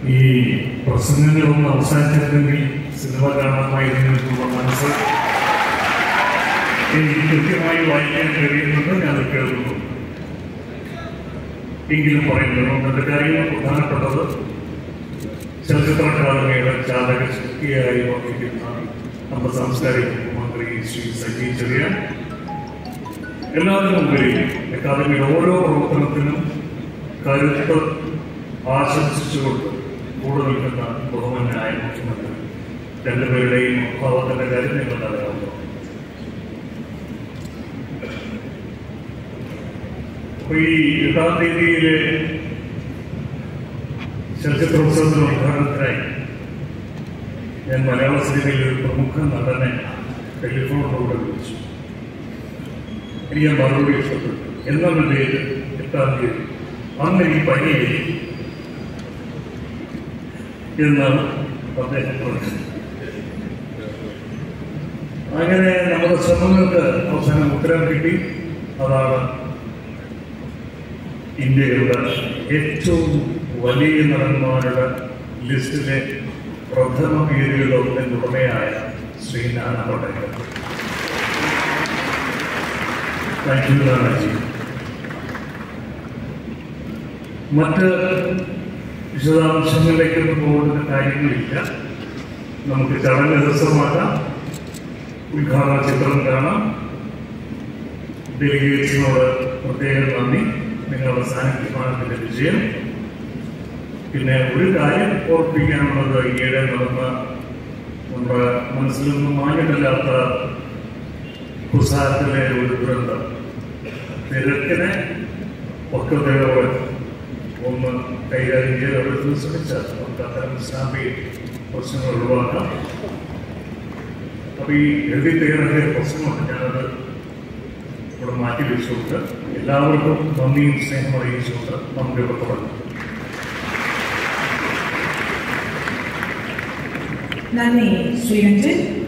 ഈ പ്രസംഗങ്ങളൊന്നും അവസാനിച്ചിരുന്നെങ്കിൽ സിനിമ കാണാമായിരുന്നുള്ള മനസ്സ് എനിക്ക് കൃത്യമായി വായിക്കാൻ കഴിയുന്നത് ഞാൻ കേൾക്കുന്നു എങ്കിലും പറയുന്നത് ഒന്നത്തെ കാര്യങ്ങൾ പ്രധാനപ്പെട്ടത് ചലച്ചിത്ര അക്കാദമിയുടെ ചാലക ശക്തിയായി വർദ്ധിക്കുന്ന നമ്മുടെ സാംസ്കാരിക മന്ത്രി ശ്രീ സജി ചെറിയാൻ എല്ലാത്തിനും ഉപരി അക്കാദമിയുടെ ഓരോ പ്രവർത്തനത്തിനും കരുത്ത് ആശംസിച്ചുകൊണ്ട് കൂടെ നിൽക്കുന്ന ബഹുമാനായ മുഖ്യമന്ത്രി രണ്ടുപേരുടെയും ഭാവത്തിന്റെ കാര്യം നിങ്ങൾക്ക് അറിയാവുന്നു അപ്പൊ ഈ എട്ടാം തീയതിയിലെ ചലച്ചിത്രോത്സവത്തിന് ഉദ്ഘാടനത്തിനായി ഞാൻ മലയാള സിനിമയിൽ ഒരു പ്രമുഖ നടനെ ടെലിഫോണിലൂടെ വിളിച്ചു എനിക്ക് ഞാൻ മറുപടി ഇഷ്ടപ്പെട്ടു എന്നുള്ള പേര് എട്ടാം തീയതി അന്ന് ഈ പനിയായി എന്നാണ് അദ്ദേഹം പറഞ്ഞത് അങ്ങനെ നമ്മുടെ ശ്രമങ്ങൾക്ക് അവസാനം ഉത്തരം കിട്ടി അതാണ് ഇന്ത്യയുടെ ഏറ്റവും വലിയ നടന്മാരുടെ ലിസ്റ്റിലെ പ്രഥമ പേരുകളിലൊന്നിന് ഉടമയായ ശ്രീ നാനാ പട്ടേക്കർ താങ്ക് യു നാനാജി മറ്റ് വിശദാംശങ്ങളിലേക്കൊന്നും പോകുന്ന കാര്യങ്ങളില്ല നമുക്ക് ചടങ്ങ് ഹ്രസ്വമാക്കാം ഉദ്ഘാടന ചിത്രം കാണാം ഡെലിഗേറ്റ്സിനോട് പ്രത്യേകം നന്ദി നിങ്ങളുടെ സാന്നിധ്യമാണ് ഇതിന്റെ വിജയം പിന്നെ ഒരു കാര്യം ഓർപ്പിക്കാനുള്ളത് ഈയിടെ നടന്ന നമ്മുടെ മനസ്സിലൊന്നും മാഞ്ഞിട്ടില്ലാത്ത കുസാരത്തിലെ ഒരു ദുരന്തം തിരക്കിനെ പക്വതയോടെ ഒന്ന് കൈകാര്യം ചെയ്ത് അവർ ശ്രമിച്ചാൽ നമുക്ക് അത്തരം സാമ്പി പ്രശ്നങ്ങൾ ഒഴിവാക്കാം അപ്പൊ ഈ എഴുതി തയ്യാറാക്കിയ പ്രശ്നമുണ്ട് ഞാനത് ഇവിടെ മാറ്റി വെച്ചുകൊണ്ട് എല്ലാവർക്കും നന്ദിയും സ്നേഹം അറിയിച്ചുകൊണ്ട് നമുക്ക് ഇവിടെ തുടങ്ങാം നന്ദി ശ്രീരഞ്ജൻ